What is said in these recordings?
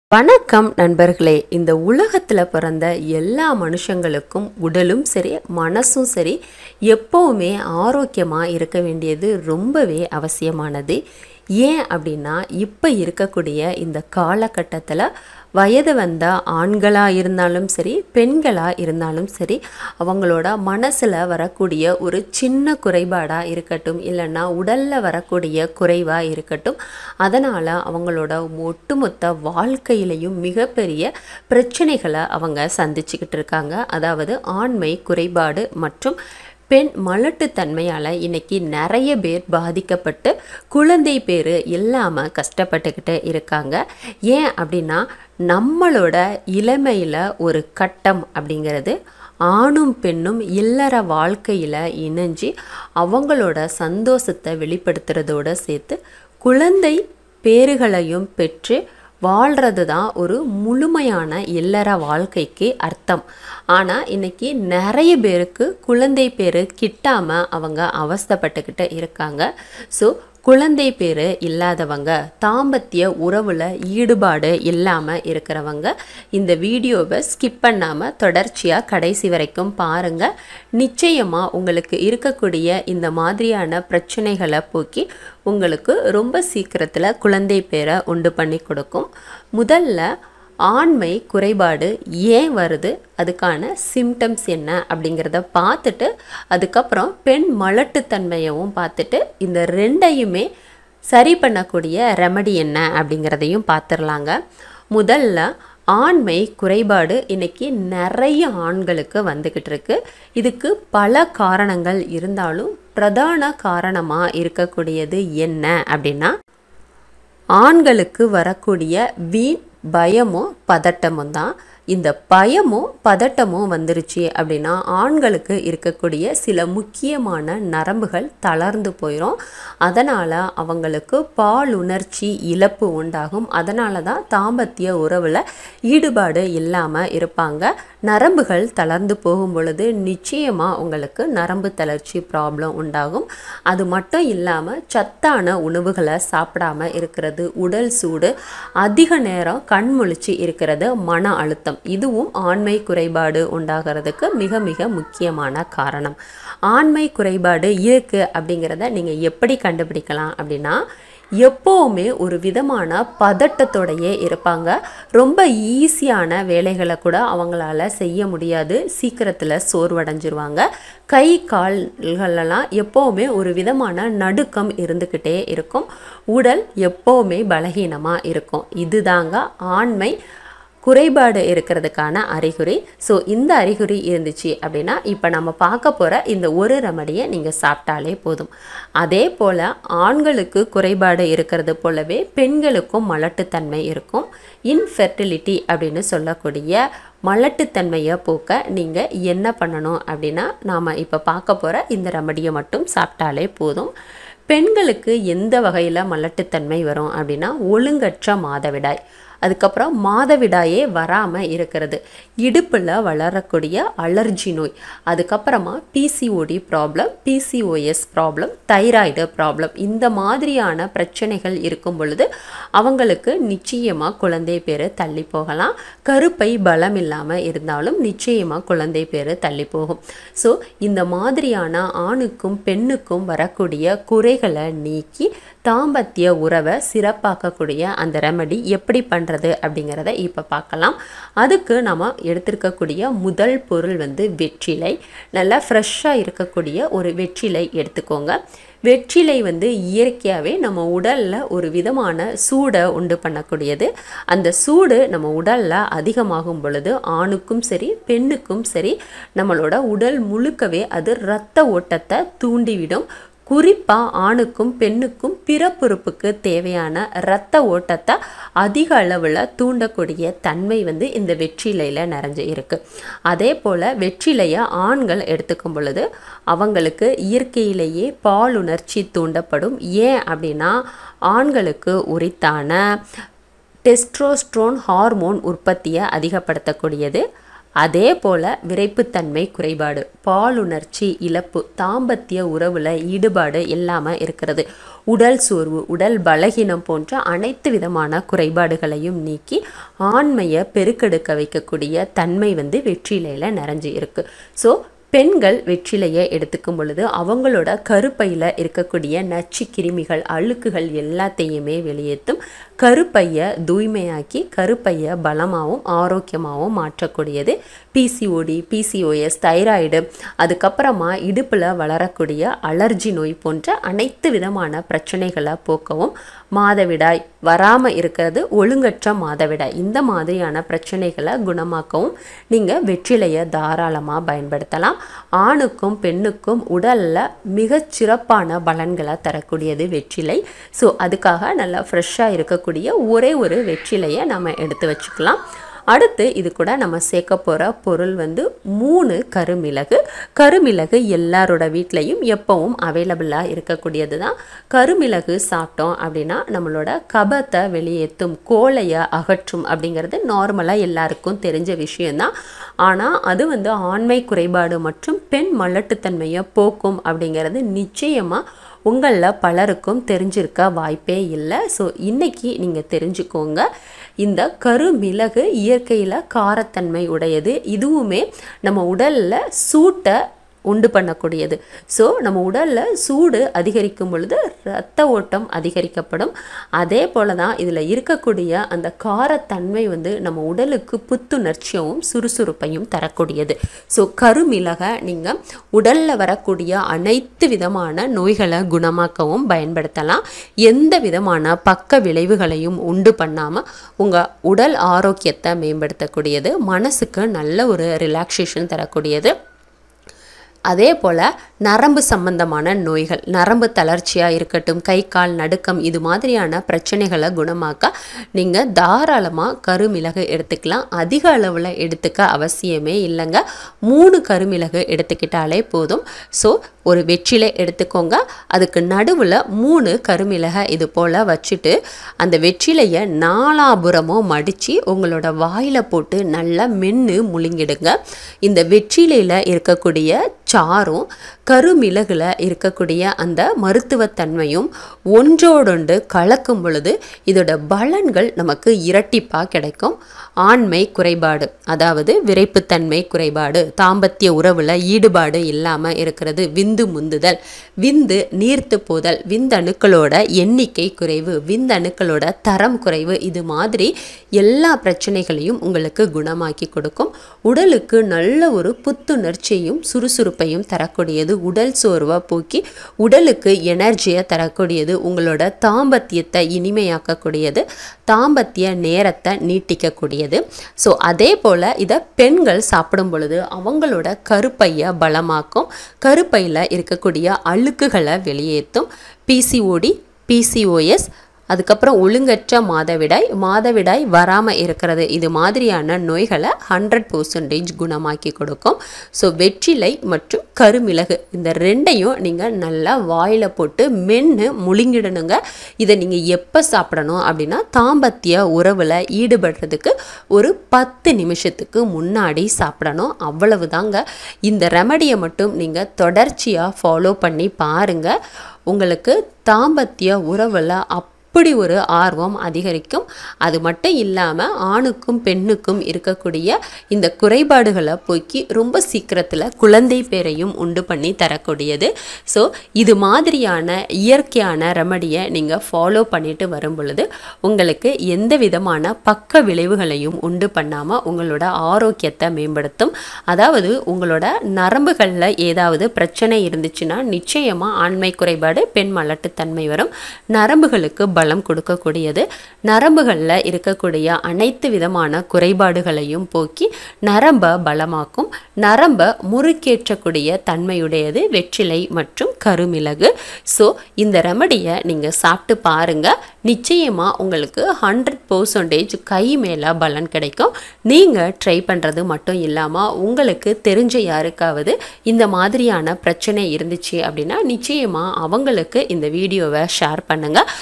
வணக்கம் நண்பர்களே இந்த உலகத்தில் பிறந்த எல்லா மனுஷங்களுக்கும் உடலும் சரி மனசும் சரி எப்போவுமே ஆரோக்கியமாக இருக்க வேண்டியது ரொம்பவே அவசியமானது ஏன் அப்படின்னா இப்போ இருக்கக்கூடிய இந்த காலகட்டத்தில் வயது வந்த ஆண்களாக இருந்தாலும் சரி பெண்களாக இருந்தாலும் சரி அவங்களோட மனசில் வரக்கூடிய ஒரு சின்ன குறைபாடாக இருக்கட்டும் இல்லைன்னா உடலில் வரக்கூடிய குறைவாக இருக்கட்டும் அதனால் அவங்களோட ஒட்டுமொத்த வாழ்க்கையிலையும் மிகப்பெரிய பிரச்சனைகளை அவங்க சந்திச்சுக்கிட்டு இருக்காங்க அதாவது ஆண்மை குறைபாடு மற்றும் பெண் மலட்டுத்தன்மையால் இன்னைக்கு நிறைய பேர் பாதிக்கப்பட்டு குழந்தை பேர் இல்லாமல் கஷ்டப்பட்டுக்கிட்டு இருக்காங்க ஏன் அப்படின்னா நம்மளோட இளமையில் ஒரு கட்டம் அப்படிங்கிறது ஆணும் பெண்ணும் இல்லற வாழ்க்கையில் இணைஞ்சு அவங்களோட சந்தோஷத்தை வெளிப்படுத்துறதோட சேர்த்து குழந்தை பேறுகளையும் பெற்று வாழ்கிறது தான் ஒரு முழுமையான இல்லற வாழ்க்கைக்கு அர்த்தம் ஆனால் இன்னைக்கு நிறைய பேருக்கு குழந்தை பேர் கிட்டாமல் அவங்க அவஸ்தைப்பட்டுக்கிட்டு இருக்காங்க ஸோ குழந்தை பேர் இல்லாதவங்க தாம்பத்திய உறவில் ஈடுபாடு இல்லாமல் இருக்கிறவங்க இந்த வீடியோவை ஸ்கிப் பண்ணாமல் தொடர்ச்சியாக கடைசி வரைக்கும் பாருங்கள் நிச்சயமாக உங்களுக்கு இருக்கக்கூடிய இந்த மாதிரியான பிரச்சனைகளை போக்கி உங்களுக்கு ரொம்ப சீக்கிரத்தில் குழந்தை பேரை உண்டு பண்ணி கொடுக்கும் முதல்ல ஆண்மை குறைபாடு ஏன் வருது அதுக்கான சிம்டம்ஸ் என்ன அப்படிங்கிறத பார்த்துட்டு அதுக்கப்புறம் பெண் மலட்டுத்தன்மையவும் பார்த்துட்டு இந்த ரெண்டையுமே சரி பண்ணக்கூடிய ரெமடி என்ன அப்படிங்கிறதையும் பார்த்துடலாங்க முதல்ல ஆண்மை குறைபாடு இன்னைக்கு நிறைய ஆண்களுக்கு வந்துக்கிட்டு இருக்கு இதுக்கு பல காரணங்கள் இருந்தாலும் பிரதான காரணமாக இருக்கக்கூடியது என்ன அப்படின்னா ஆண்களுக்கு வரக்கூடிய வீண் பயமும் பதட்டமும் தான் இந்த பயமும் பதட்டமும் வந்துருச்சு அப்படின்னா ஆண்களுக்கு இருக்கக்கூடிய சில முக்கியமான நரம்புகள் தளர்ந்து போயிடும் அதனால் அவங்களுக்கு பால் உணர்ச்சி இழப்பு உண்டாகும் அதனால தான் தாம்பத்திய உறவில் ஈடுபாடு இல்லாமல் இருப்பாங்க நரம்புகள் தளர்ந்து போகும் பொழுது நிச்சயமாக உங்களுக்கு நரம்பு தளர்ச்சி ப்ராப்ளம் உண்டாகும் அது மட்டும் இல்லாமல் சத்தான உணவுகளை சாப்பிடாம இருக்கிறது உடல் சூடு அதிக நேரம் கண் முழிச்சு இருக்கிறது மன அழுத்தம் இதுவும் ஆண்மை குறைபாடு உண்டாகிறதுக்கு மிக மிக முக்கியமான காரணம் ஆண்மை குறைபாடு இருக்கு அப்படிங்கிறத நீங்கள் எப்படி கண்டுபிடிக்கலாம் அப்படின்னா எப்போவுமே ஒரு விதமான பதட்டத்தோடையே இருப்பாங்க ரொம்ப ஈஸியான வேலைகளை கூட அவங்களால செய்ய முடியாது சீக்கிரத்தில் சோர்வடைஞ்சிருவாங்க கை கால்களெல்லாம் எப்போவுமே ஒரு விதமான நடுக்கம் இருந்துக்கிட்டே இருக்கும் உடல் எப்போவுமே பலகீனமாக இருக்கும் இதுதாங்க ஆண்மை குறைபாடு இருக்கிறதுக்கான அறிகுறி ஸோ இந்த அறிகுறி இருந்துச்சு அப்படின்னா இப்போ நம்ம பார்க்க போகிற இந்த ஒரு ரெமடியை நீங்கள் சாப்பிட்டாலே போதும் அதே போல் ஆண்களுக்கு குறைபாடு இருக்கிறது போலவே பெண்களுக்கும் மலட்டுத்தன்மை இருக்கும் இன்ஃபெர்டிலிட்டி அப்படின்னு சொல்லக்கூடிய மலட்டுத்தன்மையை போக்க நீங்கள் என்ன பண்ணணும் அப்படின்னா நாம் இப்போ பார்க்க போகிற இந்த ரெமடியை மட்டும் சாப்பிட்டாலே போதும் பெண்களுக்கு எந்த வகையில் மலட்டுத்தன்மை வரும் அப்படின்னா ஒழுங்கற்ற மாதவிடாய் அதுக்கப்புறம் மாதவிடாயே வராமல் இருக்கிறது இடுப்பில் வளரக்கூடிய அலர்ஜி நோய் அதுக்கப்புறமா PCOD problem PCOS problem thyroid problem இந்த மாதிரியான பிரச்சனைகள் இருக்கும் பொழுது அவங்களுக்கு நிச்சயமாக குழந்தை பேர் தள்ளி போகலாம் கருப்பை பலம் இல்லாமல் இருந்தாலும் நிச்சயமாக குழந்தை பேர் தள்ளி போகும் ஸோ இந்த மாதிரியான ஆணுக்கும் பெண்ணுக்கும் வரக்கூடிய குறைகளை நீக்கி தாம்பத்திய உறவை சிறப்பாக்கக்கூடிய அந்த ரெமடி எப்படி பண்ணுறது அப்படிங்கிறத இப்போ பார்க்கலாம் அதுக்கு நம்ம எடுத்திருக்கக்கூடிய முதல் பொருள் வந்து வெற்றிலை நல்லா ஃப்ரெஷ்ஷாக இருக்கக்கூடிய ஒரு வெற்றிலை எடுத்துக்கோங்க வெற்றிலை வந்து இயற்கையாகவே நம்ம உடலில் ஒரு விதமான சூடை உண்டு பண்ணக்கூடியது அந்த சூடு நம்ம உடலில் அதிகமாகும் பொழுது ஆணுக்கும் சரி பெண்ணுக்கும் சரி நம்மளோட உடல் முழுக்கவே அது இரத்த ஓட்டத்தை தூண்டிவிடும் குறிப்பாக ஆணுக்கும் பெண்ணுக்கும் பிறப்புறுப்புக்கு தேவையான இரத்த ஓட்டத்தை அதிக அளவில் தூண்டக்கூடிய தன்மை வந்து இந்த வெற்றிலையில் நிறைஞ்சு இருக்குது அதே போல் வெற்றிலையை ஆண்கள் எடுத்துக்கும் பொழுது அவங்களுக்கு இயற்கையிலேயே பால் உணர்ச்சி தூண்டப்படும் ஏன் அப்படின்னா ஆண்களுக்கு உரித்தான டெஸ்ட்ரோஸ்ட்ரோன் ஹார்மோன் உற்பத்தியை அதிகப்படுத்தக்கூடியது அதே போல் விரைப்புத்தன்மை குறைபாடு பாலுணர்ச்சி இழப்பு தாம்பத்திய உறவில் ஈடுபாடு இல்லாமல் இருக்கிறது உடல் சோர்வு உடல் பலகீனம் போன்ற அனைத்து விதமான குறைபாடுகளையும் நீக்கி ஆண்மையை பெருக்கெடுக்க வைக்கக்கூடிய தன்மை வந்து வெற்றிலையில் நிறைஞ்சு இருக்கு ஸோ பெண்கள் வெற்றிலையை எடுத்துக்கும் பொழுது அவங்களோட கருப்பையில் இருக்கக்கூடிய நச்சு கிருமிகள் அழுக்குகள் எல்லாத்தையுமே வெளியேற்றும் கருப்பையை தூய்மையாக்கி கருப்பையை பலமாகவும் ஆரோக்கியமாகவும் மாற்றக்கூடியது பிசிஓடி பிசிஓஎஸ் தைராய்டு அதுக்கப்புறமா இடுப்பில் வளரக்கூடிய அலர்ஜி நோய் போன்ற அனைத்து விதமான பிரச்சனைகளை போக்கவும் மாதவிடாய் வராமல் இருக்கிறது ஒழுங்கற்ற மாதவிடாய் இந்த மாதிரியான பிரச்சனைகளை குணமாக்கவும் நீங்கள் வெற்றிலையை தாராளமாக பயன்படுத்தலாம் ஆணுக்கும் பெண்ணுக்கும் உடலில் மிகச் சிறப்பான பலன்களை தரக்கூடியது வெற்றிலை ஸோ அதுக்காக நல்லா ஃப்ரெஷ்ஷாக இருக்கக்கூடிய ஒரே ஒரு வெற்றிலையை நம்ம எடுத்து வச்சுக்கலாம் அடுத்து இது கூட நம்ம சேர்க்க போகிற பொருள் வந்து மூணு கருமிளகு கருமிளகு எல்லாரோட வீட்லேயும் எப்பவும் அவைலபிளாக இருக்கக்கூடியது தான் கருமிளகு சாப்பிட்டோம் அப்படின்னா நம்மளோட கபத்தை வெளியேற்றும் கோலையை அகற்றும் அப்படிங்கிறது நார்மலாக எல்லாருக்கும் தெரிஞ்ச விஷயந்தான் ஆனால் அது வந்து ஆண்மை குறைபாடு மற்றும் பெண் மலட்டுத்தன்மையை போக்கும் அப்படிங்கிறது நிச்சயமாக உங்களில் பலருக்கும் தெரிஞ்சிருக்க வாய்ப்பே இல்லை ஸோ இன்றைக்கி நீங்கள் தெரிஞ்சுக்கோங்க இந்த கருமிளகு இயற்கையில் காரத்தன்மை உடையது இதுவுமே நம்ம உடலில் சூட்டை உண்டு பண்ணக்கூடியது ஸோ நம்ம உடலில் சூடு அதிகரிக்கும் பொழுது இரத்த ஓட்டம் அதிகரிக்கப்படும் அதே போல் தான் இதில் இருக்கக்கூடிய அந்த காரத்தன்மை வந்து நம்ம உடலுக்கு புத்துணர்ச்சியும் சுறுசுறுப்பையும் தரக்கூடியது ஸோ கருமிளகை நீங்கள் உடலில் வரக்கூடிய அனைத்து விதமான நோய்களை குணமாக்கவும் பயன்படுத்தலாம் எந்த விதமான பக்க விளைவுகளையும் உண்டு பண்ணாமல் உங்கள் உடல் ஆரோக்கியத்தை மேம்படுத்தக்கூடியது மனசுக்கு நல்ல ஒரு ரிலாக்ஸேஷன் தரக்கூடியது அதே போல் நரம்பு சம்பந்தமான நோய்கள் நரம்பு தளர்ச்சியாக இருக்கட்டும் கை கால் நடுக்கம் இது மாதிரியான பிரச்சனைகளை குணமாக்க நீங்கள் தாராளமாக கருமிளகு எடுத்துக்கலாம் அதிக அளவில் எடுத்துக்க அவசியமே இல்லைங்க மூணு கருமிளகு எடுத்துக்கிட்டாலே போதும் ஸோ ஒரு வெற்றிலை எடுத்துக்கோங்க அதுக்கு நடுவில் மூணு கருமிளகை இது போல் வச்சுட்டு அந்த வெற்றிலையை நாலாபுரமும் மடித்து உங்களோட வாயில் போட்டு நல்லா மென்று முழுங்கிடுங்க இந்த வெற்றிலையில் இருக்கக்கூடிய சாரும் கருமிளகுல இருக்கக்கூடிய அந்த மருத்துவத்தன்மையும் ஒன்றோடொன்று கலக்கும் பொழுது இதோட பலன்கள் நமக்கு இரட்டிப்பாக கிடைக்கும் ஆண்மை குறைபாடு அதாவது விரைப்புத்தன்மை குறைபாடு தாம்பத்திய உறவில் ஈடுபாடு இல்லாமல் இருக்கிறது விந்து முந்துதல் விந்து நீர்த்து போதல் விந்தணுக்களோட எண்ணிக்கை குறைவு விந்தணுக்களோட தரம் குறைவு இது மாதிரி எல்லா பிரச்சனைகளையும் உங்களுக்கு குணமாக்கி கொடுக்கும் உடலுக்கு நல்ல ஒரு புத்துணர்ச்சியும் சுறுசுறுப்பையும் தரக்கூடியது உடல் சோர்வை போக்கி உடலுக்கு எனர்ஜியை தரக்கூடியது உங்களோட தாம்பத்தியத்தை இனிமையாக்கக்கூடியது தாம்பத்திய நேரத்தை நீட்டிக்கக்கூடியது ஸோ அதே போல் இதை பெண்கள் சாப்பிடும் பொழுது அவங்களோட கருப்பையை பலமாக்கும் கருப்பையில் இருக்கக்கூடிய அழுக்குகளை வெளியேற்றும் பிசிஓடி பிசிஓஎஸ் அதுக்கப்புறம் ஒழுங்கற்ற மாதவிடாய் மாதவிடாய் வராமல் இருக்கிறது இது மாதிரியான நோய்களை ஹண்ட்ரட் பர்சன்டேஜ் குணமாக்கி கொடுக்கும் ஸோ வெற்றிலை மற்றும் கருமிளகு இந்த ரெண்டையும் நீங்கள் நல்லா வாயில் போட்டு மென்று முழுங்கிடணுங்க இதை நீங்கள் எப்போ சாப்பிடணும் அப்படின்னா தாம்பத்திய உறவில் ஈடுபடுறதுக்கு ஒரு பத்து நிமிஷத்துக்கு முன்னாடி சாப்பிடணும் அவ்வளவுதாங்க இந்த ரெமடியை மட்டும் நீங்கள் தொடர்ச்சியாக ஃபாலோ பண்ணி பாருங்கள் உங்களுக்கு தாம்பத்திய உறவில் அப் அப்படி ஒரு ஆர்வம் அதிகரிக்கும் அது மட்டும் இல்லாமல் ஆணுக்கும் பெண்ணுக்கும் இருக்கக்கூடிய இந்த குறைபாடுகளை போக்கி ரொம்ப சீக்கிரத்தில் குழந்தை பேரையும் உண்டு பண்ணி தரக்கூடியது ஸோ இது மாதிரியான இயற்கையான ரெமடியை நீங்கள் ஃபாலோ பண்ணிட்டு வரும் பொழுது உங்களுக்கு எந்த விதமான பக்க விளைவுகளையும் உண்டு பண்ணாமல் உங்களோட ஆரோக்கியத்தை மேம்படுத்தும் அதாவது உங்களோட நரம்புகளில் ஏதாவது பிரச்சனை இருந்துச்சுன்னா நிச்சயமாக ஆண்மை குறைபாடு பெண் மலட்டுத்தன்மை வரும் நரம்புகளுக்கு பலம் கொடுக்கக்கூடியது நரம்புகளில் இருக்கக்கூடிய அனைத்து விதமான குறைபாடுகளையும் போக்கி நரம்பை பலமாக்கும் நரம்பை முறுக்கேற்றக்கூடிய தன்மையுடையது வெற்றிலை மற்றும் கருமிளகு ஸோ இந்த ரெமடியை நீங்கள் சாப்பிட்டு பாருங்கள் நிச்சயமாக உங்களுக்கு ஹண்ட்ரட் பர்சன்டேஜ் கை மேலே பலன் கிடைக்கும் நீங்கள் ட்ரை பண்ணுறது மட்டும் இல்லாமல் உங்களுக்கு தெரிஞ்ச யாருக்காவது இந்த மாதிரியான பிரச்சனை இருந்துச்சு அப்படின்னா நிச்சயமாக அவங்களுக்கு இந்த வீடியோவை ஷேர் பண்ணுங்கள் ரொம்ப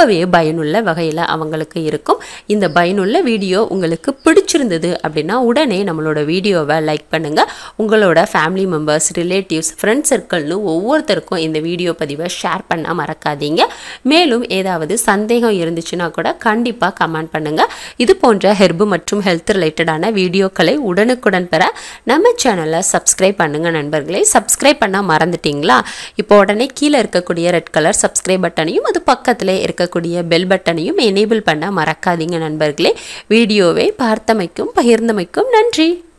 ரொம்பவே பயனுள்ள வகையில் அவங்களுக்கு இருக்கும் இந்த பயனுள்ள வீடியோ உங்களுக்கு பிடிச்சிருந்தது அப்படின்னா உடனே நம்மளோட வீடியோவை லைக் பண்ணுங்கள் உங்களோட ஃபேமிலி மெம்பர்ஸ் ரிலேட்டிவ்ஸ் ஃப்ரெண்ட்ஸ் சர்க்கிள்னு ஒவ்வொருத்தருக்கும் இந்த வீடியோ பதிவை ஷேர் பண்ண மறக்காதீங்க மேலும் ஏதாவது சந்தேகம் இருந்துச்சுன்னா கூட கண்டிப்பாக கமெண்ட் பண்ணுங்கள் இது போன்ற ஹெர்பு மற்றும் ஹெல்த் ரிலேட்டடான வீடியோக்களை உடனுக்குடன் பெற நம்ம சேனலை சப்ஸ்கிரைப் பண்ணுங்கள் நண்பர்களே சப்ஸ்கிரைப் பண்ண மறந்துட்டீங்களா இப்போ உடனே கீழே இருக்கக்கூடிய ரெட் கலர் சப்ஸ்கிரைப் பட்டனையும் அது பக்கத்தில் இருக்கக்கூடிய பெல் பட்டனையும் எனேபிள் பண்ண மறக்காதீங்க நண்பர்களே வீடியோவை பார்த்தமைக்கும் பகிர்ந்தமைக்கும் நன்றி